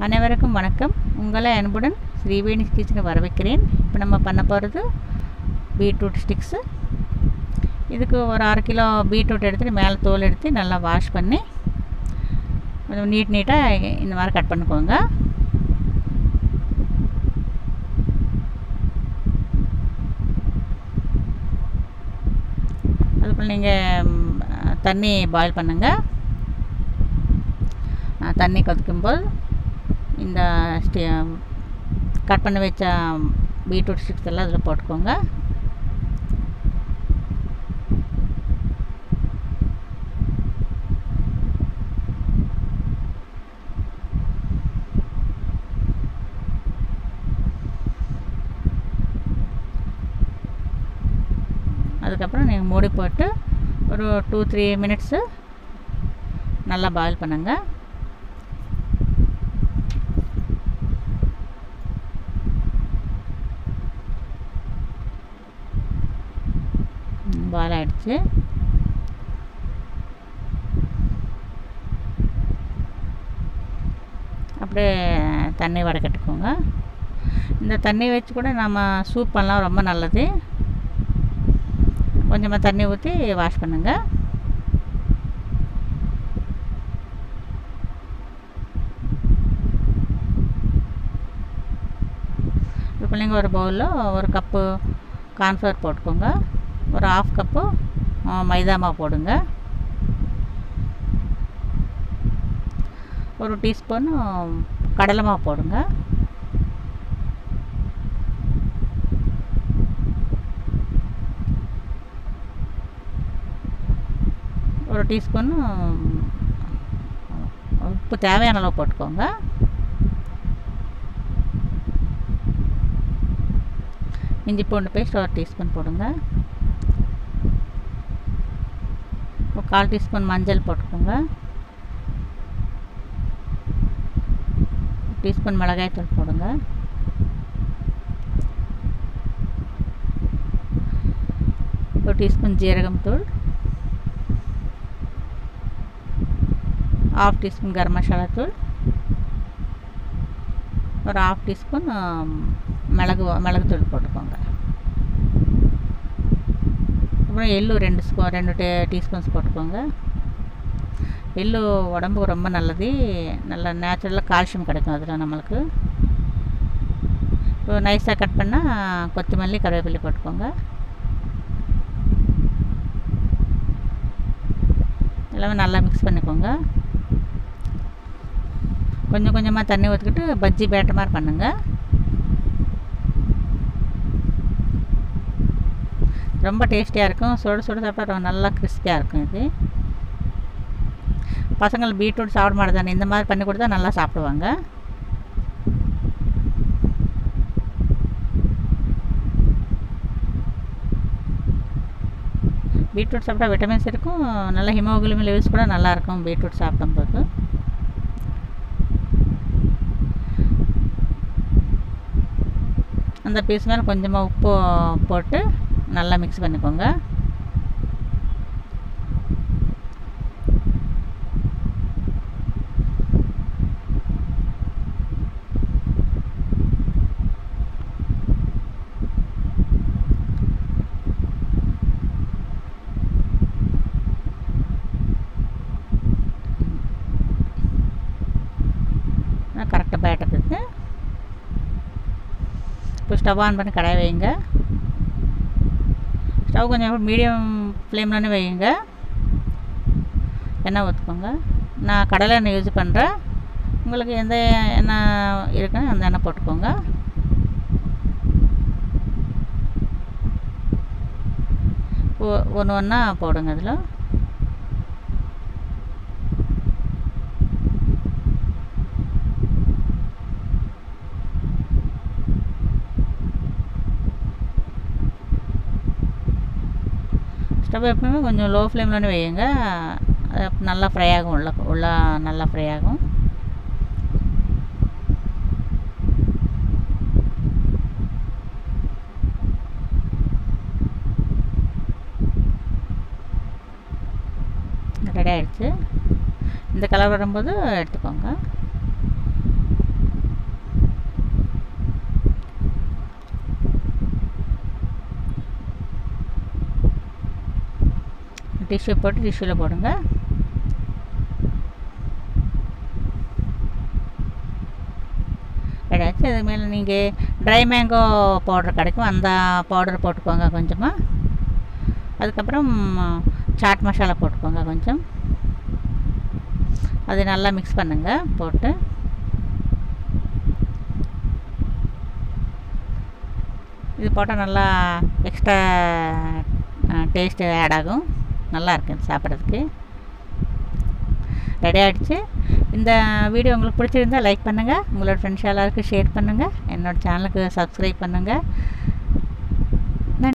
அனைவருக்கும் வணக்கம் உங்களை அன்புடன் ஸ்ரீவேணி கிச்சனுக்கு வரவேற்கிறேன் இப்போ நம்ம பண்ண போகிறது பீட்ரூட் ஸ்டிக்ஸு இதுக்கு ஒரு அரை கிலோ பீட்ரூட் எடுத்துகிட்டு மேலே தோல் எடுத்து நல்லா வாஷ் பண்ணி கொஞ்சம் நீட் நீட்டாக இந்த மாதிரி கட் பண்ணிக்கோங்க அதுக்குள்ள நீங்கள் தண்ணி பாயில் பண்ணுங்கள் தண்ணி கொதிக்கும்போது இந்த ஸ்டி கட் பண்ணி வச்ச பீட்ரூட் ஸ்டிக்ஸ் எல்லாம் அதில் போட்டுக்கோங்க அதுக்கப்புறம் நீங்கள் மூடி போட்டு ஒரு டூ த்ரீ மினிட்ஸு நல்லா பாயில் பண்ணுங்கள் பாயில் ஆகிடுச்சு அப்படியே தண்ணி வடக்கட்டுக்கோங்க இந்த தண்ணி வச்சு கூட நம்ம சூப் பண்ணலாம் ரொம்ப நல்லது கொஞ்சமாக தண்ணி ஊற்றி வாஷ் பண்ணுங்கள் இப்போ நீங்கள் ஒரு பவுலில் ஒரு கப்பு கார்ன்ஃப்ளவர் போட்டுக்கோங்க ஒரு ஆஃப் கப்பு மைதா மாவு போடுங்க ஒரு டீஸ்பூன் கடலை மாவு போடுங்க ஒரு டீஸ்பூன் உப்பு தேவையான அளவு போட்டுக்கோங்க இஞ்சி பூண்டு பேஸ்ட் ஒரு டீஸ்பூன் போடுங்க ஒரு கால் டீஸ்பூன் மஞ்சள் போட்டுக்கோங்க டீஸ்பூன் மிளகாய் தூள் போடுங்க ஒரு டீஸ்பூன் ஜீரகம் தூள் ஆஃப் டீஸ்பூன் கரம் மசாலா தூள் ஒரு ஆஃப் டீஸ்பூன் மிளகு மிளகு தூள் போட்டுக்கோங்க அப்புறம் எள்ளு ரெண்டு ஸ்பூ ரெண்டு டே டீஸ்பூன்ஸ் போட்டுக்கோங்க எள்ளு உடம்புக்கு ரொம்ப நல்லது நல்ல நேச்சுரலாக கால்சியம் கிடைக்கும் அதில் நம்மளுக்கு இப்போ நைஸாக கட் பண்ணால் கொத்தமல்லி கருவேப்பிலை போட்டுக்கோங்க எல்லாமே நல்லா மிக்ஸ் பண்ணிக்கோங்க கொஞ்சம் கொஞ்சமாக தண்ணி ஊற்றிக்கிட்டு பஜ்ஜி பேட்ட மாதிரி பண்ணுங்கள் ரொம்ப டேஸ்டியாக இருக்கும் சுட சுட சாப்பிட்டா நல்லா கிறிஸ்பியாக இருக்கும் இது பசங்கள் பீட்ரூட் சாப்பிட மாட்டேதானே இந்த மாதிரி பண்ணி கொடுத்தா நல்லா சாப்பிடுவாங்க பீட்ரூட் சாப்பிட்டா விட்டமின்ஸ் இருக்கும் நல்ல ஹிமோகுளோபின் லெவல்ஸ் கூட நல்லாயிருக்கும் பீட்ரூட் சாப்பிடும்போது அந்த பீஸ் மேலே கொஞ்சமாக உப்பு போட்டு நல்லா மிக்ஸ் பண்ணிக்கோங்க கரெக்டாக பேட்டர் இருக்குது இப்போ ஸ்டவ் ஆன் பண்ணி கடாய் வைங்க ஸ்டவ் கொஞ்சம் மீடியம் ஃப்ளேம்லன்னு வைங்க எண்ணெய் ஊற்றுக்கோங்க நான் கடலை எண்ணெய் யூஸ் பண்ணுறேன் உங்களுக்கு எந்த எண்ணெய் இருக்குன்னு அந்த எண்ணெய் போட்டுக்கோங்க ஒன்று ஒன்றா போடுங்க அதில் ஸ்டவ் எப்பவுமே கொஞ்சம் லோ ஃப்ளேமில் வையுங்க நல்லா ஃப்ரை ஆகும் உள்ள உள்ள நல்லா ஃப்ரை ஆகும் ரெடி ஆகிடுச்சு இந்த கலர் வரும்போது எடுத்துக்கோங்க டிஷ்யூ போட்டு டிஷ்யூவில் போடுங்க ரெடியாச்சு அது மேலே நீங்கள் ட்ரை மேங்கோ பவுடர் கிடைக்கும் அந்த பவுடர் போட்டுக்கோங்க கொஞ்சமாக அதுக்கப்புறம் சாட் மசாலா போட்டுக்கோங்க கொஞ்சம் அது நல்லா மிக்ஸ் பண்ணுங்கள் போட்டு இது போட்டால் நல்லா எக்ஸ்ட்ரா டேஸ்ட்டு ஆட் ஆகும் நல்லா இருக்கு சாப்பிட்றதுக்கு ரெடி ஆகிடுச்சு இந்த வீடியோ உங்களுக்கு பிடிச்சிருந்தா லைக் பண்ணுங்கள் உங்களோட ஃப்ரெண்ட்ஸ் எல்லாருக்கும் ஷேர் பண்ணுங்கள் என்னோடய சேனலுக்கு சப்ஸ்கிரைப் பண்ணுங்கள்